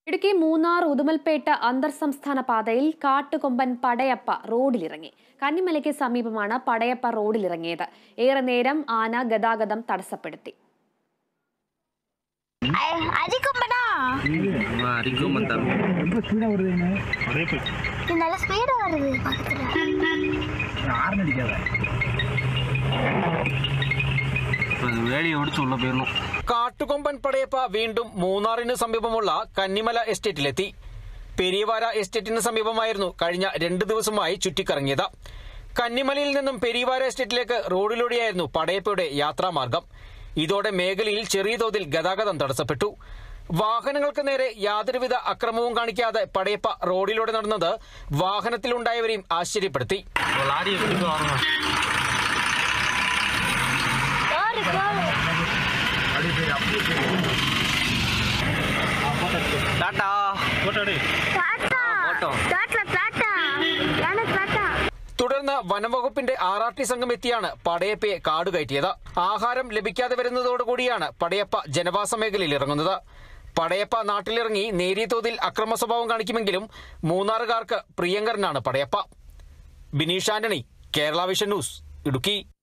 ഇടുക്കി മൂന്നാർ ഉദുമൽപേട്ട അന്തർ സംസ്ഥാന പാതയിൽ കാട്ടുകൊമ്പൻ പടയപ്പ റോഡിലിറങ്ങി കന്നിമലയ്ക്ക് സമീപമാണ് പടയപ്പ റോഡിലിറങ്ങിയത് ഏറെ നേരം ആന ഗതാഗതം തടസ്സപ്പെടുത്തി அரிக்கும்பனா அரிக்கும் தான் ரொம்ப ஸ்பீடாக வருதுங்க இது நல்ல ஸ்பீடா வருது பக்கத்துல ஆறு அடிக்காத வேலையை ஒடிச்சு உள்ள போயிடணும் കാട്ടുകൊമ്പൻ പടയപ്പ വീണ്ടും മൂന്നാറിന് സമീപമുള്ള കന്നിമല എസ്റ്റേറ്റിലെത്തി പെരിയവാര എസ്റ്റേറ്റിന് സമീപമായിരുന്നു കഴിഞ്ഞ രണ്ട് ദിവസമായി ചുറ്റിക്കറങ്ങിയത് കന്നിമലയിൽ നിന്നും പെരിയവാര എസ്റ്റേറ്റിലേക്ക് റോഡിലൂടെയായിരുന്നു പടയപ്പയുടെ യാത്രാമാർഗം ഇതോടെ മേഖലയിൽ ചെറിയ തോതിൽ ഗതാഗതം തടസ്സപ്പെട്ടു വാഹനങ്ങൾക്ക് നേരെ യാതൊരുവിധ അക്രമവും കാണിക്കാതെ പടയപ്പ റോഡിലൂടെ നടന്നത് വാഹനത്തിലുണ്ടായവരെയും ആശ്ചര്യപ്പെടുത്തി லாரியை கொண்டு வரணும் road road tata tata tata tata யானை டாட்டா തുടർന്ന് വനംവകുപ്പിന്റെ ആർ ആർ ടി സംഘം എത്തിയാണ് പടയപ്പയെ കാടുകയറ്റിയത് ആഹാരം ലഭിക്കാതെ വരുന്നതോടുകൂടിയാണ് പടയപ്പ ജനവാസ മേഖലയിൽ ഇറങ്ങുന്നത് പടയപ്പ നാട്ടിലിറങ്ങി നേരിയ തോതിൽ അക്രമ സ്വഭാവം കാണിക്കുമെങ്കിലും മൂന്നാറുകാർക്ക് പ്രിയങ്കരനാണ് പടയപ്പ ബിനീഷ് ആന്റണി കേരള വിഷൻ ന്യൂസ് ഇടുക്കി